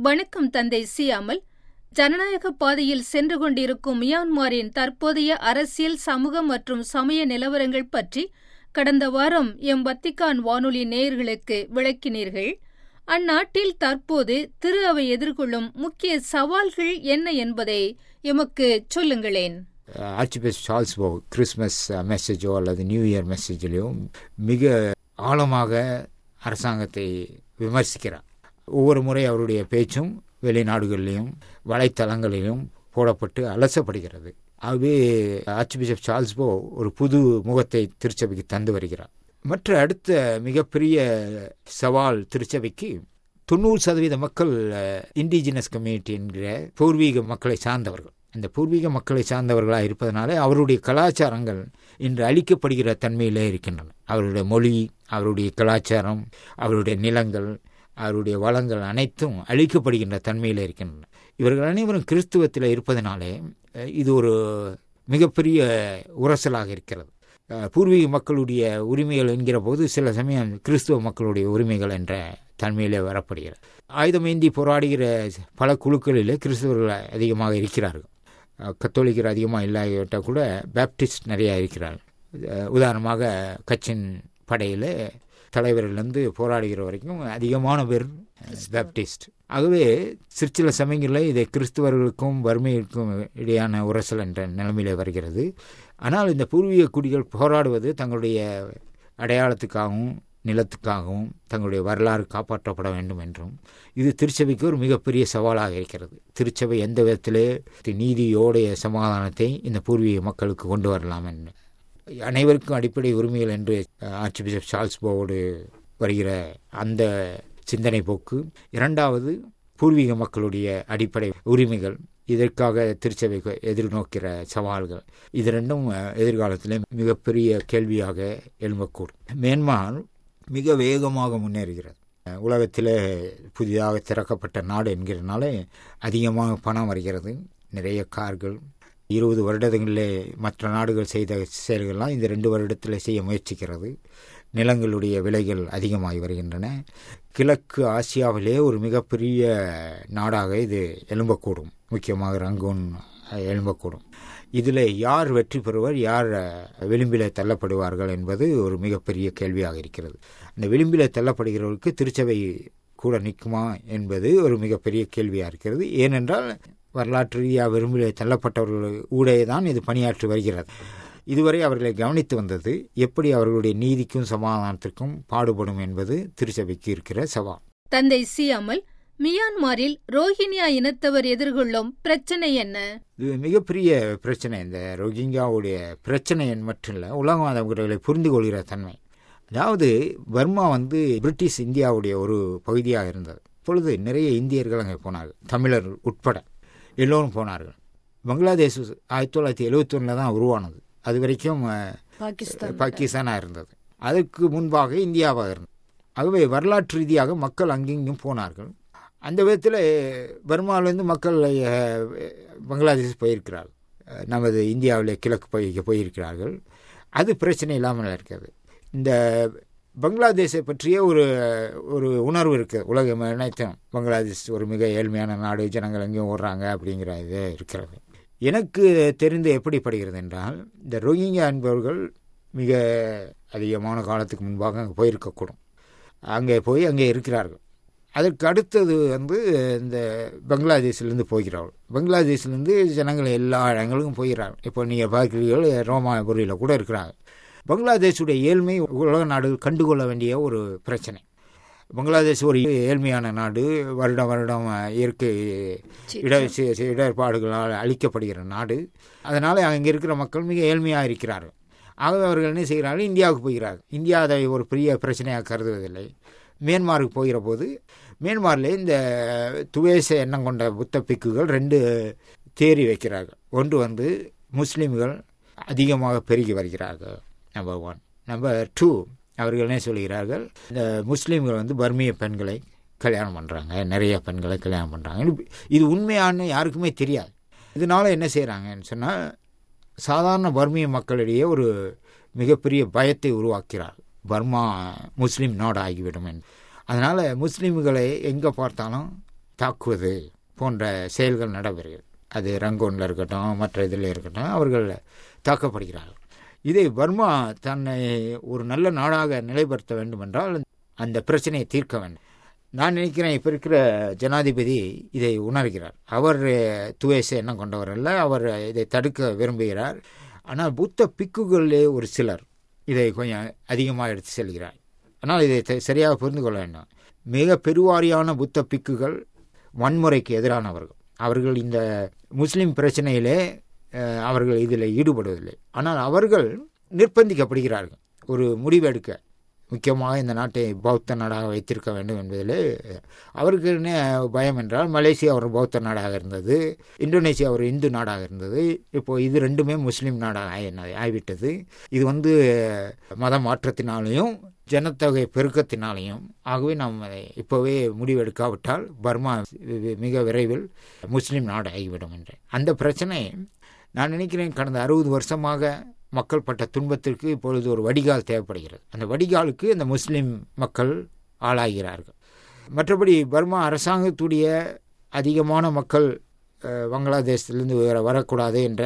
வணக்கம் தந்தை சியாமல் ஜனநாயக பாதையில் சென்று கொண்டிருக்கும் மியான்மரின் தற்போதைய அரசியல் சமூக மற்றும் சமய நிலவரங்கள் பற்றி கடந்த வாரம் எம் வத்திக்கான் வானொலி நேயர்களுக்கு விளக்கினீர்கள் அந்நாட்டில் தற்போது திரு அவை எதிர்கொள்ளும் முக்கிய சவால்கள் என்ன என்பதை எமக்கு சொல்லுங்களேன் ஆர்ச்சிபிஷப் சார்ல்ஸ்போ கிறிஸ்மஸ் மெசேஜோ அல்லது நியூ இயர் மெசேஜ்லேயோ மிக ஆழமாக அரசாங்கத்தை விமர்சிக்கிறார் ஒவ்வொரு முறை அவருடைய பேச்சும் வெளிநாடுகளிலும் வலைத்தளங்களிலும் போடப்பட்டு அலசப்படுகிறது ஆகவே ஆர்ச் பிஷப் சார்ல்ஸ்போ ஒரு புது முகத்தை திருச்சபைக்கு தந்து வருகிறார் மற்ற அடுத்த மிகப்பெரிய சவால் திருச்சபைக்கு தொண்ணூறு சதவீத மக்கள் இண்டிஜினஸ் கம்யூனிட்டி என்கிற பூர்வீக மக்களை சார்ந்தவர்கள் இந்த பூர்வீக மக்களை சார்ந்தவர்களாக இருப்பதனால அவருடைய கலாச்சாரங்கள் இன்று அழிக்கப்படுகிற தன்மையிலே இருக்கின்றன அவருடைய மொழி அவருடைய கலாச்சாரம் அவருடைய நிலங்கள் அவருடைய வளங்கள் அனைத்தும் அழிக்கப்படுகின்ற தன்மையில் இருக்கின்றன இவர்கள் அனைவரும் கிறிஸ்துவத்தில் இருப்பதனாலே இது ஒரு மிகப்பெரிய உரசலாக இருக்கிறது பூர்வீக மக்களுடைய உரிமைகள் என்கிற போது சில சமயம் கிறிஸ்துவ மக்களுடைய உரிமைகள் என்ற தன்மையிலே வரப்படுகிறது ஆயுதமேந்தி போராடுகிற பல குழுக்களிலே கிறிஸ்தவர்கள் அதிகமாக இருக்கிறார்கள் கத்தோலிக்கர் அதிகமாக இல்லாவிட்டால் கூட பேப்டிஸ்ட் நிறையா இருக்கிறார்கள் உதாரணமாக கச்சின் படையில் தலைவரிலிருந்து போராடுகிற வரைக்கும் அதிகமான பேர் பேப்டிஸ்ட் ஆகவே சிற்சில சமயங்களில் இதை கிறிஸ்தவர்களுக்கும் வறுமைக்கும் இடையான உரசல் என்ற நிலைமையில வருகிறது ஆனால் இந்த பூர்வீக குடிகள் போராடுவது தங்களுடைய அடையாளத்துக்காகவும் நிலத்துக்காகவும் தங்களுடைய வரலாறு காப்பாற்றப்பட வேண்டும் என்றும் இது திருச்சபைக்கு ஒரு மிகப்பெரிய சவாலாக இருக்கிறது திருச்சபை எந்த விதத்திலே நீதியோடைய சமாதானத்தை இந்த பூர்வீக மக்களுக்கு கொண்டு வரலாம் என்று அனைவருக்கும் அடிப்படை உரிமைகள் என்று ஆர்ச்சி பிஷப் சார்ல்ஸ்போவோடு வருகிற அந்த சிந்தனை போக்கு இரண்டாவது பூர்வீக மக்களுடைய அடிப்படை உரிமைகள் இதற்காக திருச்சபை எதிர்நோக்கிற சவால்கள் இது ரெண்டும் எதிர்காலத்தில் மிகப்பெரிய கேள்வியாக எழும்பக்கூடும் மேன்மார் மிக வேகமாக முன்னேறுகிறது உலகத்தில் புதிதாக திறக்கப்பட்ட நாடு என்கிறனால அதிகமாக பணம் வருகிறது நிறைய கார்கள் இருபது வருடங்களிலே மற்ற நாடுகள் செய்த செயல்கள்லாம் இந்த ரெண்டு வருடத்தில் செய்ய முயற்சிக்கிறது நிலங்களுடைய விலைகள் அதிகமாகி வருகின்றன கிழக்கு ஆசியாவிலே ஒரு மிகப்பெரிய நாடாக இது எழும்பக்கூடும் முக்கியமாக ரங்கூன் எழும்பக்கூடும் இதில் யார் வெற்றி பெறுவர் யார் விளிம்பில் தள்ளப்படுவார்கள் என்பது ஒரு மிகப்பெரிய கேள்வியாக இருக்கிறது அந்த விளிம்பில் தள்ளப்படுகிறவருக்கு திருச்சபை கூட நிற்குமா என்பது ஒரு மிகப்பெரிய கேள்வியாக இருக்கிறது ஏனென்றால் வரலாற்று ரீதியாக விரும்பில தள்ளப்பட்டவர்கள் ஊடே தான் இது பணியாற்றி வருகிறது இதுவரை அவர்களை கவனித்து வந்தது எப்படி அவர்களுடைய நீதிக்கும் சமாதானத்திற்கும் பாடுபடும் என்பது திருச்சபைக்கு இருக்கிற சவால் தந்தை சியாமல் மியான்மரில் ரோஹிங்கியா இனத்தவர் எதிர்கொள்ளும் பிரச்சனை என்ன இது மிகப்பெரிய பிரச்சனை இந்த ரோஹிங்கியாவுடைய பிரச்சனை மட்டும் இல்லை உலகம் அவர்களை புரிந்து கொள்கிற தன்மை அதாவது பர்மா வந்து பிரிட்டிஷ் இந்தியாவுடைய ஒரு பகுதியாக இருந்தது இப்பொழுது நிறைய இந்தியர்கள் அங்கே போனார்கள் தமிழர் உட்பட எல்லோரும் போனார்கள் பங்களாதேஷ் ஆயிரத்தி தொள்ளாயிரத்தி எழுபத்தி ஒன்றில் தான் உருவானது அது வரைக்கும் பாகிஸ்தானாக இருந்தது அதற்கு முன்பாக இந்தியாவாக இருந்தது ஆகவே வரலாற்று ரீதியாக மக்கள் அங்கெங்கும் போனார்கள் அந்த விதத்தில் பர்மாவிலேருந்து மக்கள் பங்களாதேஷ் போயிருக்கிறார்கள் நமது இந்தியாவில் கிழக்கு பகுதிக்கு போயிருக்கிறார்கள் அது பிரச்சனை இல்லாமல் இருக்கிறது இந்த பங்களாதேஷை பற்றிய ஒரு ஒரு உணர்வு இருக்குது உலகம் அனைத்தும் பங்களாதேஷ் ஒரு மிக ஏழ்மையான நாடு ஜனங்கள் எங்கேயும் ஓடுறாங்க அப்படிங்கிற இது இருக்கிறது எனக்கு தெரிந்து எப்படிப்படுகிறது என்றால் இந்த ரோஹிங்கியா என்பவர்கள் மிக அதிகமான காலத்துக்கு முன்பாக அங்கே போயிருக்கக்கூடும் அங்கே போய் அங்கே இருக்கிறார்கள் அதற்கு அடுத்தது வந்து இந்த பங்களாதேஷிலேருந்து போகிறார்கள் பங்களாதேஷ்லேருந்து ஜனங்கள் எல்லா இடங்களுக்கும் போகிறார்கள் இப்போ நீங்கள் பார்க்குறீர்கள் ரோமாபுரியில் கூட இருக்கிறாங்க பங்களாதேஷுடைய ஏழ்மை உலக நாடு கண்டுகொள்ள வேண்டிய ஒரு பிரச்சனை பங்களாதேஷ் ஒரு ஏழ்மையான நாடு வருடம் வருடம் இயற்கை இட இடர்பாடுகளால் அழிக்கப்படுகிற நாடு அதனால் அங்கே இருக்கிற மக்கள் மிக ஏழ்மையாக இருக்கிறார்கள் ஆகவே அவர்கள் என்ன செய்கிறார்கள் இந்தியாவுக்கு போகிறார்கள் இந்தியா அதை ஒரு பெரிய பிரச்சனையாக கருதுவதில்லை மியான்மாருக்கு போகிற போது மியான்மாரில் இந்த துவேச எண்ணம் கொண்ட புத்த பிக்குகள் ரெண்டு தேறி வைக்கிறார்கள் ஒன்று வந்து முஸ்லீம்கள் அதிகமாக பெருகி வருகிறார்கள் நம்பர் ஒன் நம்பர் டூ அவர்கள் என்ன சொல்கிறார்கள் இந்த முஸ்லீம்கள் வந்து பர்மிய பெண்களை கல்யாணம் பண்ணுறாங்க நிறைய பெண்களை கல்யாணம் பண்ணுறாங்க இது உண்மையானு யாருக்குமே தெரியாது இதனால் என்ன செய்கிறாங்கன்னு சொன்னால் சாதாரண பர்மிய மக்களிடையே ஒரு மிகப்பெரிய பயத்தை உருவாக்கிறார் பர்மா முஸ்லீம் நாடு ஆகிவிடும் என்று அதனால் முஸ்லீம்களை எங்கே பார்த்தாலும் தாக்குவது போன்ற செயல்கள் நடைபெறுகிறது அது ரங்கோனில் இருக்கட்டும் மற்ற இதில் இருக்கட்டும் அவர்கள் தாக்கப்படுகிறார்கள் இதை பர்மா தன்னை ஒரு நல்ல நாடாக நிலைப்படுத்த வேண்டுமென்றால் அந்த பிரச்சனையை தீர்க்க வேண்டும் நான் நினைக்கிறேன் இப்போ இருக்கிற ஜனாதிபதி இதை உணர்கிறார் அவர் துவேச எண்ணம் கொண்டவர் அல்ல அவர் இதை தடுக்க விரும்புகிறார் ஆனால் புத்த பிக்குகளிலே ஒரு சிலர் இதை கொஞ்சம் அதிகமாக எடுத்து செல்கிறார் ஆனால் இதை தெ- சரியாக புரிந்து கொள்ள வேண்டும் மிக பெருவாரியான புத்த பிக்குகள் வன்முறைக்கு எதிரானவர்கள் அவர்கள் இந்த முஸ்லிம் பிரச்சனையிலே அஹ், அவர்கள் இதில் ஈடுபடுவதில்லை ஆனால் அவர்கள் நிர்பந்திக்கப்படுகிறார்கள் ஒரு முடிவெடுக்க முக்கியமாக இந்த நாட்டை பௌத்த நாடாக வைத்திருக்க வேண்டும் என்பதிலே அவருக்கு என்ன பயம் என்றால் மலேசியா ஒரு பௌத்த நாடாக இருந்தது இந்தோனேசியா ஒரு இந்து நாடாக இருந்தது இப்போ இது ரெண்டுமே முஸ்லீம் நாடாக ஆயின- ஆகிவிட்டது இது வந்து மத மாற்றத்தினாலேயும் ஜனத்தொகை பெருக்கத்தினாலேயும் ஆகவே நாம் அதை இப்போவே முடிவெடுக்காவிட்டால் பர்மா வி- மிக விரைவில் முஸ்லீம் நாடு ஆகிவிடும் என்று அந்த பிரச்சனை நான் நினைக்கிறேன் கடந்த அறுபது வருஷமாக மக்கள் பட்ட துன்பத்திற்கு இப்பொழுது ஒரு வடிகால் தேவைப்படுகிறது அந்த வடிகாலுக்கு அந்த முஸ்லீம் மக்கள் ஆளாகிறார்கள் மற்றபடி பர்மா அரசாங்கத்துடைய அதிகமான மக்கள் அஹ், வங்களாதேசத்திலிருந்து வர வரக்கூடாது என்ற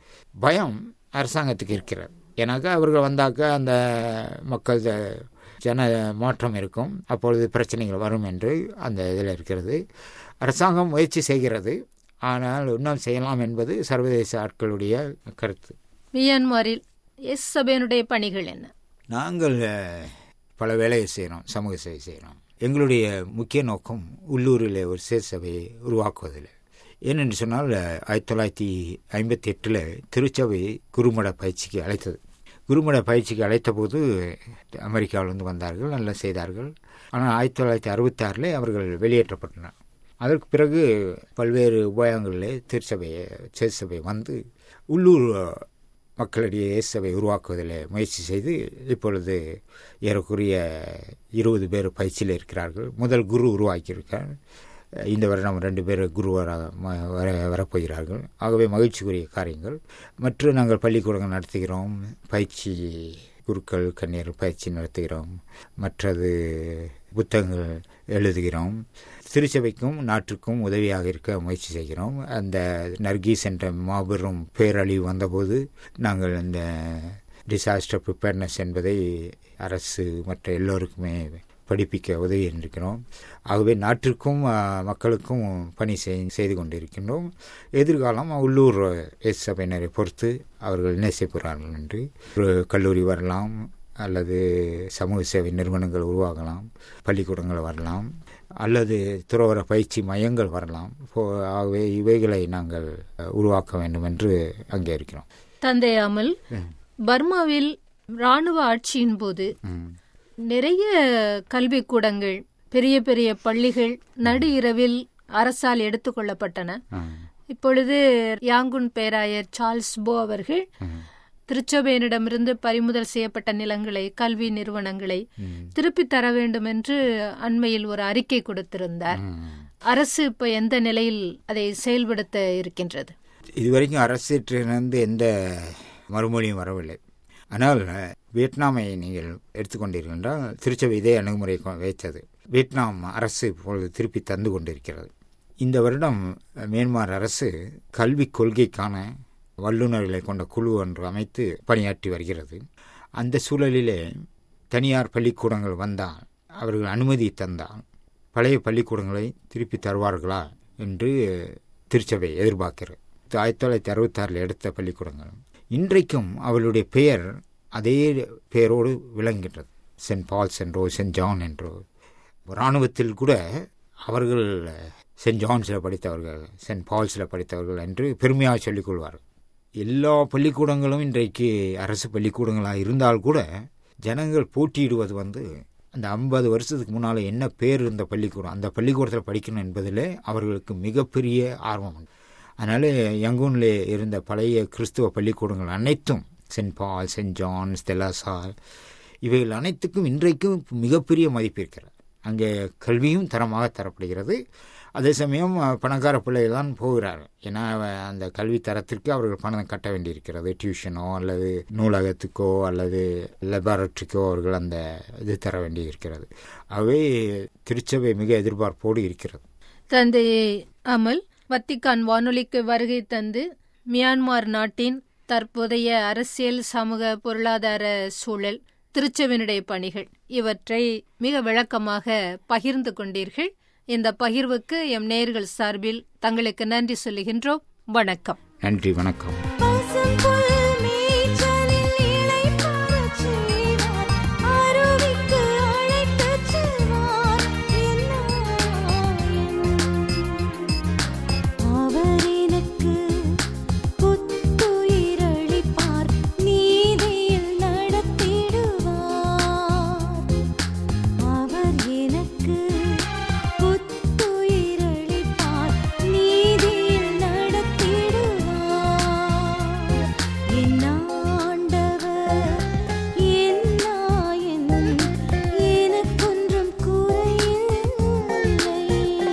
பயம் அரசாங்கத்துக்கு இருக்கிறது ஏன்னாக்கா அவர்கள் வந்தாக்கா அந்த மக்கள் த- ஜன மாற்றம் இருக்கும் அப்பொழுது பிரச்சனைகள் வரும் என்று அந்த இதில் இருக்கிறது அரசாங்கம் முயற்சி செய்கிறது ஆனால் இன்னும் செய்யலாம் என்பது சர்வதேச ஆட்களுடைய கருத்து மியான்மரில் எஸ் சபையினுடைய பணிகள் என்ன நாங்கள் அஹ், பல வேலையை செய்கிறோம் சமூக சேவை செய்கிறோம் எங்களுடைய முக்கிய நோக்கம் உள்ளூரில் ஒரு சேர் சபையை உருவாக்குவதில் ஏனென்று சொன்னால் அஹ், ஆயிரத்தி தொள்ளாயிரத்தி ஐம்பத்தி எட்டில் திருச்சபை குருமட பயிற்சிக்கு அழைத்தது குருமட பயிற்சிக்கு அழைத்த போது அமெரிக்காவிலிருந்து வந்தார்கள் நல்லா செய்தார்கள் ஆனால் ஆயிரத்தி தொள்ளாயிரத்தி அறுபத்தாறில் அவர்கள் வெளியேற்றப்பட்டனர் அதற்கு பிறகு பல்வேறு உபாயங்களிலே திருச்சபையை சேர் சபை வந்து உள்ளூர் மக்களிடையே இயேசுவை உருவாக்குவதில் முயற்சி செய்து இப்பொழுது ஏறக்குறைய இருபது பேர் பயிற்சியில் இருக்கிறார்கள் முதல் குரு உருவாக்கியிருக்கார் இந்த வருடம் ரெண்டு பேர் குருவராக ம- வர வரப்போகிறார்கள் ஆகவே மகிழ்ச்சிக்குரிய காரியங்கள் மற்ற நாங்கள் பள்ளிக்கூடங்கள் நடத்துகிறோம் பயிற்சி குருக்கள் கன்னியர் பயிற்சி நடத்துகிறோம் மற்றது புத்தகங்கள் எழுதுகிறோம் திருச்சபைக்கும் நாட்டுக்கும் உதவியாக இருக்க முயற்சி செய்கிறோம் அந்த நர்கீஸ் என்ற மாபெரும் பேரழிவு வந்தபோது நாங்கள் இந்த டிசாஸ்டர் ப்ரிப்பேர்னஸ் என்பதை அரசு மற்ற எல்லோருக்குமே படிப்பிக்க உதவி இருக்கிறோம் ஆகவே நாட்டிற்கும் ஆ, மக்களுக்கும் பணி செய்- செய்து கொண்டிருக்கின்றோம் எதிர்காலம் உள்ளூர் எஸ் சபையினரை பொறுத்து அவர்கள் என்ன செய்கிறார்கள் என்று ஒரு கல்லூரி வரலாம் அல்லது சமூக சேவை நிறுவனங்கள் உருவாகலாம் பள்ளிக்கூடங்கள் வரலாம் அல்லது துறவர பயிற்சி மையங்கள் வரலாம் இப்போ ஆகவே இவைகளை நாங்கள் அஹ், உருவாக்க வேண்டும் என்று அங்கே இருக்கிறோம் தந்தை அமல் பர்மாவில் ராணுவ ஆட்சியின் போது ம். நிறைய கல்விக்கூடங்கள் பெரிய பெரிய பள்ளிகள் நடு இரவில் அரசால் எடுத்துக்கொள்ளப்பட்டன ஆ. இப்பொழுது யாங்குன் பேராயர் சார்ல்ஸ் போ அவர்கள் ம். திருச்சபையினிடமிருந்து பறிமுதல் செய்யப்பட்ட நிலங்களை கல்வி நிறுவனங்களை ம். திருப்பித் தர வேண்டும் என்று அண்மையில் ஒரு அறிக்கை கொடுத்திருந்தார் ம். அரசு இப்ப எந்த நிலையில் அதை செயல்படுத்த இருக்கின்றது இதுவரைக்கும் அரசிலிருந்து எந்த மறுமொழியும் வரவில்லை ஆனால் வியட்நாமை நீங்கள் எடுத்துக்கொண்டீர்கள் என்றால் திருச்சபை இதே அணுகுமுறை கொ- வைத்தது வியட்நாம் அரசு இப்பொழுது திருப்பி தந்து கொண்டிருக்கிறது இந்த வருடம் மியான்மர் அரசு கல்விக் கொள்கைக்கான வல்லுநர்களை கொண்ட குழு ஒன்று அமைத்து பணியாற்றி வருகிறது அந்த சூழலிலே தனியார் பள்ளிக்கூடங்கள் வந்தால் அவர்கள் அனுமதி தந்தால் பழைய பள்ளிக்கூடங்களை திருப்பி தருவார்களா என்று திருச்சபை எதிர்பார்க்கிறது ஆயிரத்தி தொள்ளாயிரத்தி அறுபத்தாறில் எடுத்த பள்ளிக்கூடங்கள் இன்றைக்கும் அவளுடைய பெயர் அதே பெயரோடு விளங்குகின்றது சென்ட் பால்ஸ் என்றோ சென்ட் ஜான் என்றோ இராணுவத்தில் கூட அவர்கள் சென்ட் ஜான்ஸில் படித்தவர்கள் சென்ட் பால்ஸில் படித்தவர்கள் என்று பெருமையாக சொல்லிக் கொள்வார்கள் எல்லா பள்ளிக்கூடங்களும் இன்றைக்கு அரசு பள்ளிக்கூடங்களாக இருந்தால் கூட ஜனங்கள் போட்டியிடுவது வந்து அந்த ஐம்பது வருஷத்துக்கு முன்னால் என்ன பேர் இருந்த பள்ளிக்கூடம் அந்த பள்ளிக்கூடத்தில் படிக்கணும் என்பதில் அவர்களுக்கு மிகப்பெரிய ஆர்வம் உண்டு அதனால் யங்கூனில் இருந்த பழைய கிறிஸ்துவ பள்ளிக்கூடங்கள் அனைத்தும் சென்ட் பால் சென்ட் ஜான் ஸ்டெலாசால் இவைகள் அனைத்துக்கும் இன்றைக்கும் மிகப்பெரிய மதிப்பு இருக்கிறது அங்கே கல்வியும் தரமாக தரப்படுகிறது அதே சமயம் அஹ், பணக்கார பிள்ளைகள் தான் போகிறார்கள் ஏன்னா அவ- அந்த கல்வி தரத்திற்கு அவர்கள் பணம் கட்ட வேண்டியிருக்கிறது டியூஷனோ அல்லது நூலகத்துக்கோ அல்லது லெபார்டரிக்கோ அவர்கள் அந்த இது தர வேண்டியிருக்கிறது ஆகவே திருச்சபை மிக எதிர்பார்ப்போடு இருக்கிறது தந்தையே அமல் வத்திக்கான் வானொலிக்கு வருகை தந்து மியான்மார் நாட்டின் தற்போதைய அரசியல் சமூக பொருளாதார சூழல் திருச்செவினுடைய பணிகள் இவற்றை மிக விளக்கமாக பகிர்ந்து கொண்டீர்கள் இந்த பகிர்வுக்கு எம் நேர்கள் சார்பில் தங்களுக்கு நன்றி சொல்லுகின்றோம் வணக்கம் நன்றி வணக்கம் பசும்புல் மேய்ச்சலில் இளைப்பாறச் செய்வார். அருவிக்கு அழைத்துச் செல்வார் என்னாயின். அவர் எனக்கு புத்துயிரளிப்பார். நீதியில் நடத்திடுவார். அவர் எனக்கு புத்துயிரளிப்பார். நீதியில் நடத்திடுவார். என் ஆண்டவர் என் நாயன். எனக்கொன்றும் குறையில்லை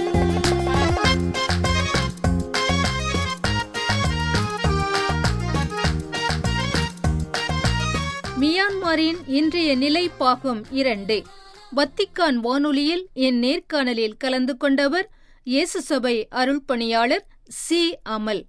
மியான்மரின் இன்றைய நிலை பாகம் இரண்டு வத்திக்கான் வானொலியில் என் நேர்காணலில் கலந்து கொண்டவர் இயேசு சபை அருள்பணியாளர் சி அமல்